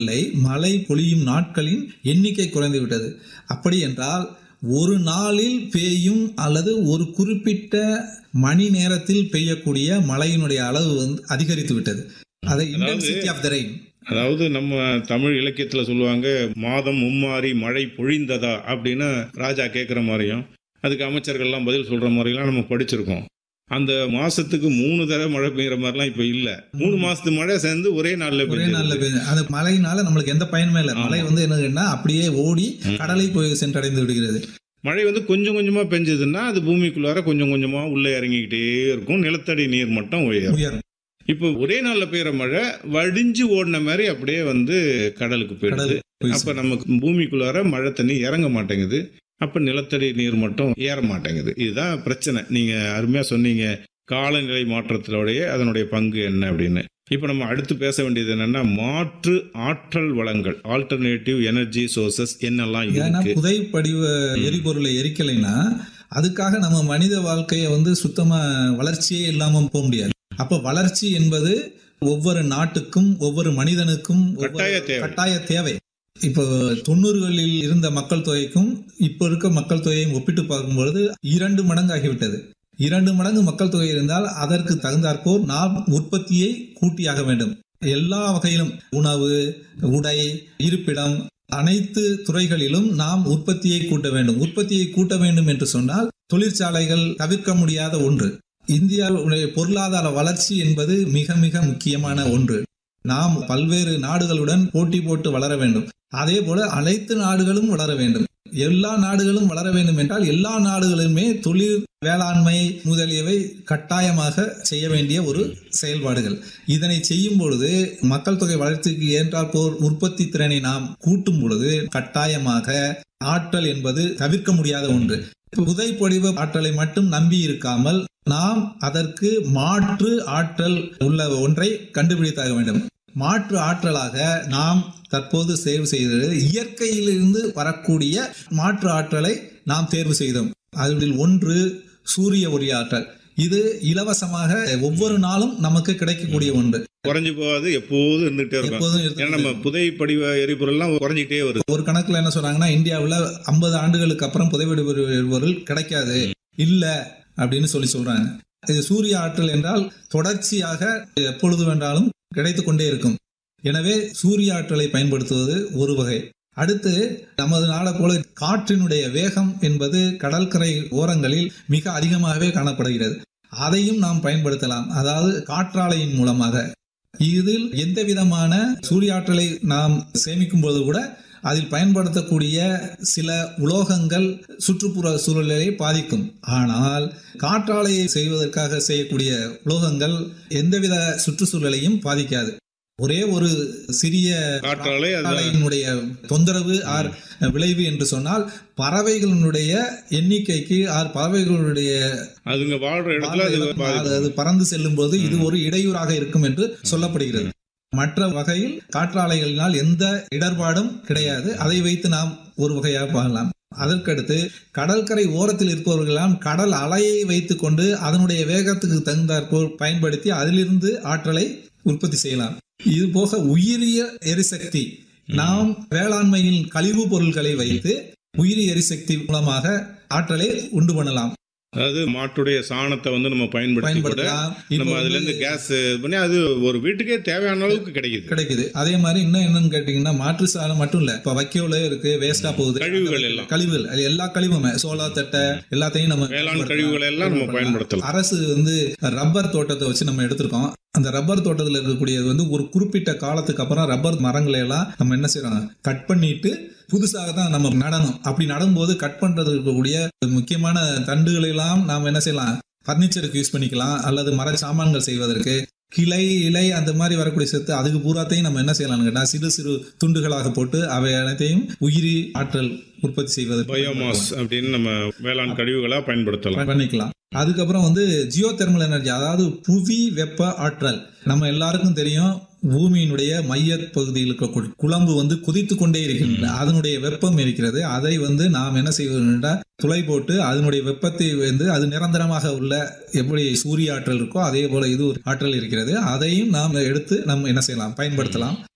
இல்லை மழை பொழியும் நாட்களின் எண்ணிக்கை குறைந்து விட்டது அப்படி என்றால் ஒரு நாளில் பெய்யும் அல்லது ஒரு குறிப்பிட்ட மணி நேரத்தில் பெய்யக்கூடிய மழையினுடைய அளவு வந்து அதிகரித்து விட்டது அதை இன்டென்சிட்டி ஆஃப் த ரெயின் அதாவது நம்ம தமிழ் இலக்கியத்தில் சொல்லுவாங்க மாதம் மும்மாரி மழை பொழிந்ததா அப்படின்னு ராஜா கேட்குற மாதிரியும் அதுக்கு அமைச்சர்கள்லாம் பதில் சொல்கிற மாதிரிலாம் நம்ம படிச்சிருக்கோம் அந்த மாசத்துக்கு மூணு தடவை மழை பெய்யுற மாதிரிலாம் இப்போ இல்லை மூணு மாசத்து மழை சேர்ந்து ஒரே நாளில் ஒரே பெய்யுது நாள்ல பெய்யுது அந்த மழையினால நம்மளுக்கு எந்த பயனுமே இல்லை ஆமா. மழை வந்து என்னன்னா அப்படியே ஓடி கடலை போய் சென்றடைந்து விடுகிறது மழை வந்து கொஞ்சம் கொஞ்சமாக பெஞ்சதுன்னா அது பூமிக்குள்ளார கொஞ்சம் கொஞ்சமாக உள்ளே இறங்கிக்கிட்டே இருக்கும் நிலத்தடி நீர் மட்டம் உயரும் உயரும் இப்போ ஒரே நாளில் பெய்யுற மழை வடிஞ்சு ஓடின மாதிரி அப்படியே வந்து கடலுக்கு போயிடுது கடல் போய் அப்போ நமக்கு பூமிக்குள்ளார மழை தண்ணி இறங்க மாட்டேங்குது அப்போ நிலத்தடி நீர் மட்டும் ஏற மாட்டேங்குது இதுதான் பிரச்சனை நீங்கள் அருமையாக சொன்னீங்க காலநிலை மாற்றத்தினுடைய அதனுடைய பங்கு என்ன அப்படின்னு இப்போ நம்ம அடுத்து பேச வேண்டியது என்னன்னா மாற்று ஆற்றல் வளங்கள் ஆல்டர்னேட்டிவ் எனர்ஜி சோர்சஸ் என்னெல்லாம் ஏன்னா இருக்கு புதை படிவ எரிபொருளை எரிக்கலைன்னா அதுக்காக நம்ம மனித வாழ்க்கையை வந்து சுத்தமா வளர்ச்சியே இல்லாம போக முடியாது அப்ப வளர்ச்சி என்பது ஒவ்வொரு நாட்டுக்கும் ஒவ்வொரு மனிதனுக்கும் ஒவ்வொரு கட்டாய தேவை. கட்டாய தேவை இப்போ தொண்ணூறுகளில் இருந்த மக்கள் தொகைக்கும் இப்போ இருக்க மக்கள் தொகையும் ஒப்பிட்டு பார்க்கும்பொழுது இரண்டு மடங்கு ஆகிவிட்டது இரண்டு மடங்கு மக்கள் தொகை இருந்தால் அதற்கு தகுந்தாற்போர் நாம் உற்பத்தியை கூட்டியாக வேண்டும் எல்லா வகையிலும் உணவு உடை இருப்பிடம் அனைத்து துறைகளிலும் நாம் உற்பத்தியை கூட்ட வேண்டும் உற்பத்தியை கூட்ட வேண்டும் என்று சொன்னால் தொழிற்சாலைகள் தவிர்க்க முடியாத ஒன்று இந்தியாவுடைய பொருளாதார வளர்ச்சி என்பது மிக மிக முக்கியமான ஒன்று நாம் பல்வேறு நாடுகளுடன் போட்டி போட்டு வளர வேண்டும் அதே போல அனைத்து நாடுகளும் வளர வேண்டும் எல்லா நாடுகளும் வளர வேண்டும் என்றால் எல்லா நாடுகளுமே தொழில் வேளாண்மை முதலியவை கட்டாயமாக செய்ய வேண்டிய ஒரு செயல்பாடுகள் இதனை செய்யும் பொழுது மக்கள் தொகை வளர்ச்சிக்கு ஏற்றாற் போர் உற்பத்தி திறனை நாம் கூட்டும் பொழுது கட்டாயமாக ஆற்றல் என்பது தவிர்க்க முடியாத ஒன்று புதை பொடிவ ஆற்றலை மட்டும் நம்பி இருக்காமல் நாம் அதற்கு மாற்று ஆற்றல் உள்ள ஒன்றை கண்டுபிடித்தாக வேண்டும் மாற்று ஆற்றலாக நாம் தற்போது தேர்வு செய்தது இயற்கையிலிருந்து வரக்கூடிய மாற்று ஆற்றலை நாம் தேர்வு செய்தோம் அதில் ஒன்று சூரிய ஒளி ஆற்றல் இது இலவசமாக ஒவ்வொரு நாளும் நமக்கு கிடைக்கக்கூடிய ஒன்று குறைஞ்சு போகாது எப்போதும் இருந்துகிட்டே இருக்கும் எப்போதும் ஏன்னா இருக்கு. நம்ம புதை படிவ எரிபொருள்லாம் குறைஞ்சிக்கிட்டே வருது ஒரு கணக்குல என்ன சொல்றாங்கன்னா இந்தியாவுல ஐம்பது ஆண்டுகளுக்கு அப்புறம் புதைவெடி பொருள் கிடைக்காது இல்ல அப்படின்னு சொல்லி சொல்றாங்க இது சூரிய ஆற்றல் என்றால் தொடர்ச்சியாக எப்பொழுது வேண்டாலும் கிடைத்து கொண்டே இருக்கும் எனவே சூரிய ஆற்றலை பயன்படுத்துவது ஒரு வகை அடுத்து நமது நாளை போல காற்றினுடைய வேகம் என்பது கடற்கரை ஓரங்களில் மிக அதிகமாகவே காணப்படுகிறது அதையும் நாம் பயன்படுத்தலாம் அதாவது காற்றாலையின் மூலமாக இதில் எந்த விதமான சூரிய ஆற்றலை நாம் சேமிக்கும் போது கூட அதில் பயன்படுத்தக்கூடிய சில உலோகங்கள் சுற்றுப்புற சூழலை பாதிக்கும் ஆனால் காற்றாலையை செய்வதற்காக செய்யக்கூடிய உலோகங்கள் எந்தவித சுற்றுச்சூழலையும் பாதிக்காது ஒரே ஒரு சிறிய காற்றாலை அது காற்றாலையினுடைய தொந்தரவு ஆர் விளைவு என்று சொன்னால் பறவைகளினுடைய எண்ணிக்கைக்கு ஆர் பறவைகளுடைய அதுங்க வாழ்ற இடத்துல அது அது பாதிக்கும். அது பறந்து செல்லும் போது இது ஒரு இடையூறாக இருக்கும் என்று சொல்லப்படுகிறது மற்ற வகையில் காற்றாலைகளினால் எந்த இடர்பாடும் கிடையாது அதை வைத்து நாம் ஒரு வகையாக பார்க்கலாம் அதற்கடுத்து கடற்கரை ஓரத்தில் இருப்பவர்களெல்லாம் கடல் அலையை வைத்துக் கொண்டு அதனுடைய வேகத்துக்கு தகுந்தாற்போல் பயன்படுத்தி அதிலிருந்து ஆற்றலை உற்பத்தி செய்யலாம் இது போக உயிரிய எரிசக்தி நாம் வேளாண்மையில் கழிவு பொருட்களை வைத்து உயிரி எரிசக்தி மூலமாக ஆற்றலை உண்டு பண்ணலாம் அதாவது மாட்டுடைய சாணத்தை வந்து நம்ம பயன்படுத்தி கூட பயன்படுத்தலாம் இப்போ நம்ம அதுல இருந்து கேஸ் இது பண்ணி அது ஒரு வீட்டுக்கே தேவையான அளவுக்கு கிடைக்குது கிடைக்குது அதே மாதிரி இன்னும் என்னன்னு கேட்டீங்கன்னா மாற்று சாணம் மட்டும் இல்ல இப்ப வைக்கோல இருக்கு வேஸ்டா போகுது கழிவுகள் எல்லாம். கழிவுகள் அது எல்லா கழிவுமே சோளா தட்டை எல்லாத்தையும் நம்ம வேளாண் கழிவுகளை எல்லாம் நம்ம பயன்படுத்தலாம் அரசு வந்து ரப்பர் தோட்டத்தை வச்சு நம்ம எடுத்திருக்கோம் அந்த ரப்பர் தோட்டத்தில் இருக்கக்கூடியது வந்து ஒரு குறிப்பிட்ட காலத்துக்கு அப்புறம் ரப்பர் மரங்களை எல்லாம் நம்ம என்ன செய்யறோம் கட் பண்ணிட்டு புதுசாக தான் நம்ம நடணும் அப்படி நடும்போது கட் பண்றதுக்கு இருக்கக்கூடிய முக்கியமான தண்டுகளை எல்லாம் நாம் என்ன செய்யலாம் பர்னிச்சருக்கு யூஸ் பண்ணிக்கலாம் அல்லது மர சாமான்கள் செய்வதற்கு கிளை இலை அந்த மாதிரி வரக்கூடிய சத்து அதுக்கு பூராத்தையும் நம்ம என்ன செய்யலாம்னு கேட்டா சிறு சிறு துண்டுகளாக போட்டு அவை அனைத்தையும் உயிரி ஆற்றல் உற்பத்தி செய்வதற்கு பயோமாஸ் அப்படின்னு நம்ம வேளாண் கழிவுகளா பயன்படுத்தலாம் பண்ணிக்கலாம் அதுக்கப்புறம் வந்து ஜியோ தெர்மல் எனர்ஜி அதாவது புவி வெப்ப ஆற்றல் நம்ம எல்லாருக்கும் தெரியும் பூமியினுடைய மைய பகுதியில் இருக்கக்கூடிய குழம்பு வந்து கொதித்து கொண்டே இருக்கின்றது அதனுடைய வெப்பம் இருக்கிறது அதை வந்து நாம் என்ன செய்வது என்றால் துளை போட்டு அதனுடைய வெப்பத்தை வந்து அது நிரந்தரமாக உள்ள எப்படி சூரிய ஆற்றல் இருக்கோ அதே போல இது ஒரு ஆற்றல் இருக்கிறது அதையும் நாம் எடுத்து நம்ம என்ன செய்யலாம் பயன்படுத்தலாம்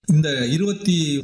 இந்த இருபத்தி